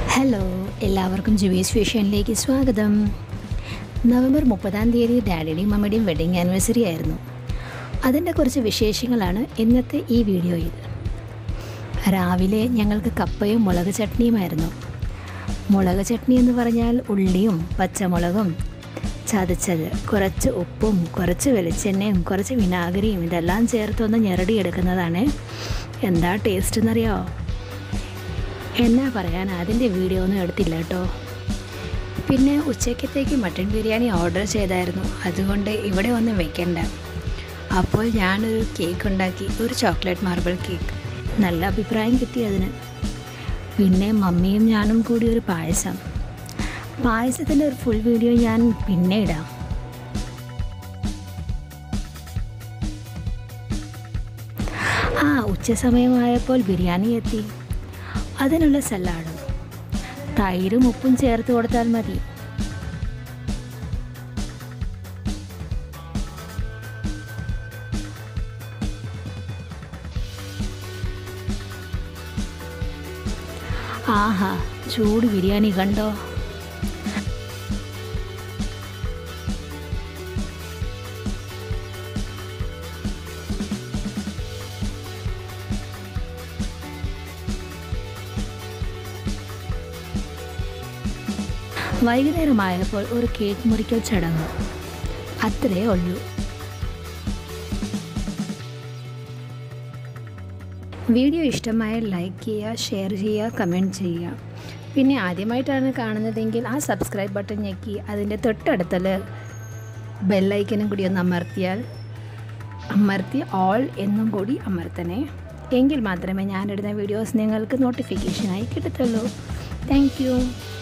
hello എല്ലാവർക്കും ജുവീസ് ഫേഷ്യനിലേക്ക് സ്വാഗതം November മുപ്പതാം തീയതി ഡാഡിയുടെയും മമ്മിയുടെയും വെഡിങ് ആനിവേഴ്സറി ആയിരുന്നു അതിൻ്റെ കുറച്ച് വിശേഷങ്ങളാണ് ഇന്നത്തെ ഈ വീഡിയോയിൽ രാവിലെ ഞങ്ങൾക്ക് കപ്പയും മുളക് ചട്നിയുമായിരുന്നു മുളക് ചട്നി എന്ന് പറഞ്ഞാൽ ഉള്ളിയും പച്ചമുളകും ചതച്ചത് കുറച്ച് ഉപ്പും കുറച്ച് വെളിച്ചെണ്ണയും കുറച്ച് വിനാഗിരിയും ഇതെല്ലാം ചേർത്തൊന്ന് ഞെരടിയെടുക്കുന്നതാണ് എന്താ ടേസ്റ്റ് എന്നറിയാമോ എന്നാ പറയാൻ അതിൻ്റെ വീഡിയോ ഒന്നും എടുത്തില്ല കേട്ടോ പിന്നെ ഉച്ചക്കത്തേക്ക് മട്ടൻ ബിരിയാണി ഓർഡർ ചെയ്തായിരുന്നു അതുകൊണ്ട് ഇവിടെ ഒന്നും വെക്കണ്ട അപ്പോൾ ഞാനൊരു കേക്ക് ഉണ്ടാക്കി ഒരു ചോക്ലേറ്റ് മാർബിൾ കേക്ക് നല്ല അഭിപ്രായം കിട്ടി അതിന് പിന്നെ മമ്മിയും ഞാനും കൂടി ഒരു പായസം പായസത്തിൻ്റെ ഒരു ഫുൾ വീഡിയോ ഞാൻ പിന്നെ ഇടാം ആ ഉച്ച സമയമായപ്പോൾ ബിരിയാണി എത്തി അതിനുള്ള സലാഡും തൈരും ഉപ്പും ചേർത്ത് കൊടുത്താൽ മതി ആഹാ ചൂട് ബിരിയാണി കണ്ടോ വൈകുന്നേരമായപ്പോൾ ഒരു കേക്ക് മുറിക്കൽ ചടങ്ങ് അത്രേ ഉള്ളൂ വീഡിയോ ഇഷ്ടമായാൽ ലൈക്ക് ചെയ്യുക ഷെയർ ചെയ്യുക കമൻറ്റ് ചെയ്യുക പിന്നെ ആദ്യമായിട്ടാണ് കാണുന്നതെങ്കിൽ ആ സബ്സ്ക്രൈബ് ബട്ടൺ ഞെക്കി അതിൻ്റെ തൊട്ടടുത്തുള്ള ബെല്ലൈക്കനും കൂടി ഒന്ന് അമർത്തിയാൽ അമർത്തി ഓൾ എന്നും കൂടി അമർത്തണേ എങ്കിൽ മാത്രമേ ഞാനിടുന്ന വീഡിയോസ് നിങ്ങൾക്ക് നോട്ടിഫിക്കേഷനായി കിട്ടത്തുള്ളൂ താങ്ക്